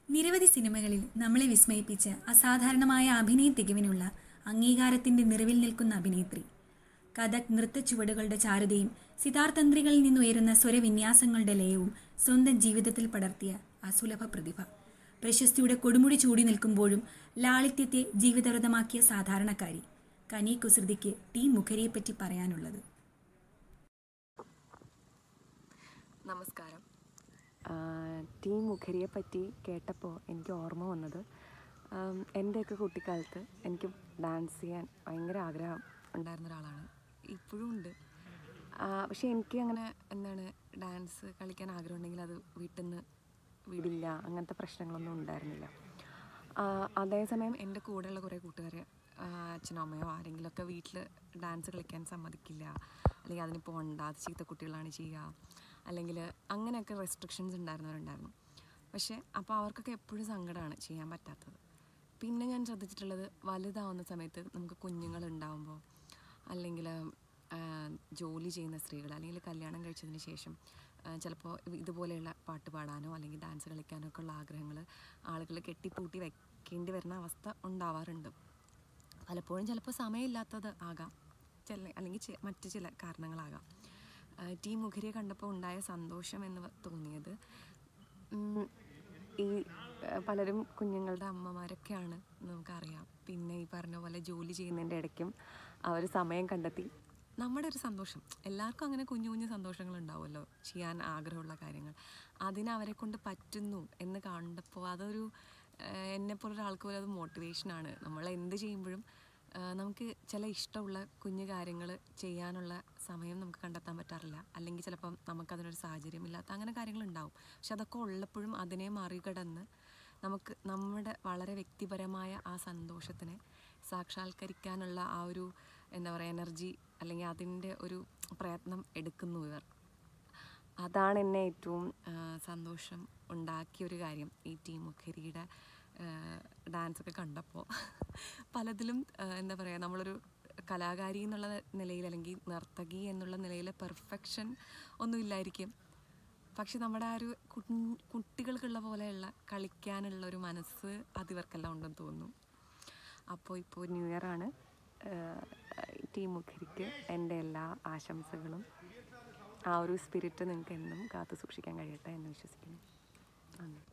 നിരവധി സിനിമകളിൽ നമ്മളെ വിസ്മയിപ്പിച്ച അസാധാരണമായ അഭിനയ തികവിനുള്ള അംഗീകാരത്തിന്റെ നിറവിൽ നിൽക്കുന്ന അഭിനേത്രി കഥക് നൃത്തച്ചുവടുകളുടെ ചാരുതയും സിതാർതന്ത്രികളിൽ നിന്നുയരുന്ന സ്വരവിന്യാസങ്ങളുടെ ലയവും സ്വന്തം ജീവിതത്തിൽ പടർത്തിയ അസുലഭ പ്രതിഭ പ്രശസ്തിയുടെ കൊടുമുടി ചൂടി നിൽക്കുമ്പോഴും ലാളിത്യത്തെ ജീവിതവ്രതമാക്കിയ സാധാരണക്കാരി കനി കുസൃതിക്ക് ടി മുഖരിയെപ്പറ്റി പറയാനുള്ളത് നമസ്കാരം ടീം മുഖരിയെ പറ്റി കേട്ടപ്പോൾ എനിക്ക് ഓർമ്മ വന്നത് ആം, എൻ്റെയൊക്കെ കുട്ടിക്കാലത്ത് എനിക്ക് ഡാൻസ് ചെയ്യാൻ ഭയങ്കര ആഗ്രഹം ഉണ്ടായിരുന്ന ഒരാളാണ് ഇപ്പോഴും ഉണ്ട് ആ, പക്ഷേ എനിക്ക് അങ്ങനെ എന്താണ് ഡാൻസ് കളിക്കാൻ ആഗ്രഹം ഉണ്ടെങ്കിൽ അത് വീട്ടിൽ നിന്ന് വിടില്ല അങ്ങനത്തെ പ്രശ്നങ്ങളൊന്നും ഉണ്ടായിരുന്നില്ല ആ, അതേസമയം എൻ്റെ കൂടെയുള്ള കുറേ കൂട്ടുകാർ അച്ഛനോ അമ്മയോ ആരെങ്കിലുമൊക്കെ വീട്ടിൽ ഡാൻസ് കളിക്കാൻ സമ്മതിക്കില്ല അല്ലെങ്കിൽ അതിന് പോകണ്ട അത് ചീത്ത കുട്ടികളാണ് ചെയ്യുക അല്ലെങ്കിൽ അങ്ങനെയൊക്കെ റെസ്ട്രിക്ഷൻസ് ഉണ്ടായിരുന്നവരുണ്ടായിരുന്നു പക്ഷേ അപ്പോൾ അവർക്കൊക്കെ എപ്പോഴും സങ്കടമാണ് ചെയ്യാൻ പറ്റാത്തത് പിന്നെ ഞാൻ ശ്രദ്ധിച്ചിട്ടുള്ളത് വലുതാവുന്ന സമയത്ത് നമുക്ക് കുഞ്ഞുങ്ങൾ ഉണ്ടാവുമ്പോൾ അല്ലെങ്കിൽ ജോലി ചെയ്യുന്ന സ്ത്രീകൾ അല്ലെങ്കിൽ കല്യാണം കഴിച്ചതിന് ശേഷം ചിലപ്പോൾ ഇതുപോലെയുള്ള പാട്ട് പാടാനോ അല്ലെങ്കിൽ ഡാൻസ് കളിക്കാനോ ഒക്കെ ഉള്ള ആഗ്രഹങ്ങൾ ആളുകൾ കെട്ടിപ്പൂട്ടി വെക്കേണ്ടി വരുന്ന അവസ്ഥ ഉണ്ടാവാറുണ്ട് പലപ്പോഴും ചിലപ്പോൾ സമയമില്ലാത്തത് ആകാം ചില അല്ലെങ്കിൽ ചി- മറ്റ് ചില കാരണങ്ങളാകാം ആ, ടി മുഖരിയെ കണ്ടപ്പോൾ ഉണ്ടായ സന്തോഷം എന്ന് വ- തോന്നിയത് ഉം, ഈ ആ, പലരും കുഞ്ഞുങ്ങളുടെ അമ്മമാരൊക്കെയാണ് നമുക്കറിയാം പിന്നെ ഈ പറഞ്ഞ പോലെ ജോലി ചെയ്യുന്നതിൻ്റെ ഇടയ്ക്കും അവർ സമയം കണ്ടെത്തി നമ്മുടെ ഒരു സന്തോഷം എല്ലാവർക്കും അങ്ങനെ കുഞ്ഞു കുഞ്ഞു സന്തോഷങ്ങൾ ഉണ്ടാവുമല്ലോ ചെയ്യാൻ ആഗ്രഹമുള്ള കാര്യങ്ങൾ അതിന് അവരെ കൊണ്ട് പറ്റുന്നു എന്ന് കണ്ടപ്പോൾ അതൊരു എന്നെ ഒരാൾക്ക് പോലും അത് മോട്ടിവേഷനാണ് നമ്മൾ എന്ത് ചെയ്യുമ്പോഴും ആ, നമുക്ക് ചില ഇഷ്ടമുള്ള കുഞ്ഞു കാര്യങ്ങൾ ചെയ്യാനുള്ള സമയം നമുക്ക് കണ്ടെത്താൻ പറ്റാറില്ല അല്ലെങ്കിൽ ചിലപ്പം നമുക്കതിനൊരു സാഹചര്യമില്ലാത്ത അങ്ങനെ കാര്യങ്ങളുണ്ടാവും പക്ഷെ അതൊക്കെ ഉള്ളപ്പോഴും അതിനെ മറികടന്ന് നമുക്ക് നമ്മുടെ വളരെ വ്യക്തിപരമായ ആ സന്തോഷത്തിനെ സാക്ഷാത്കരിക്കാനുള്ള ആ ഒരു എന്താ പറയുക എനർജി അല്ലെങ്കിൽ അതിൻ്റെ ഒരു പ്രയത്നം എടുക്കുന്നു ഇവർ അതാണ് എന്നെ ഏറ്റവും ആ, സന്തോഷം ഉണ്ടാക്കിയ ഒരു കാര്യം ഈ ടീം മുഖരിയുടെ ഡാൻസൊക്കെ കണ്ടപ്പോൾ പലതിലും ആ, എന്താ പറയുക നമ്മളൊരു കലാകാരി എന്നുള്ള നിലയിൽ അല്ലെങ്കിൽ നർത്തകി എന്നുള്ള നിലയിൽ പെർഫെക്ഷൻ ഒന്നും ഇല്ലായിരിക്കും പക്ഷെ നമ്മുടെ ആ ഒരു കുഞ്ഞ് കുട്ടികൾക്കുള്ള പോലെയുള്ള കളിക്കാനുള്ള ഒരു മനസ്സ് അത് ഇവർക്കെല്ലാം ഉണ്ടെന്ന് തോന്നുന്നു അപ്പോൾ ഇപ്പോൾ ന്യൂ ഇയർ ആണ് ടീം മുഖരിക്ക് എൻ്റെ എല്ലാ ആശംസകളും ആ ഒരു സ്പിരിറ്റ് നിങ്ങൾക്ക് എന്നും കാത്തു സൂക്ഷിക്കാൻ കഴിയട്ടെ എന്ന് വിശ്വസിക്കുന്നു നന്ദി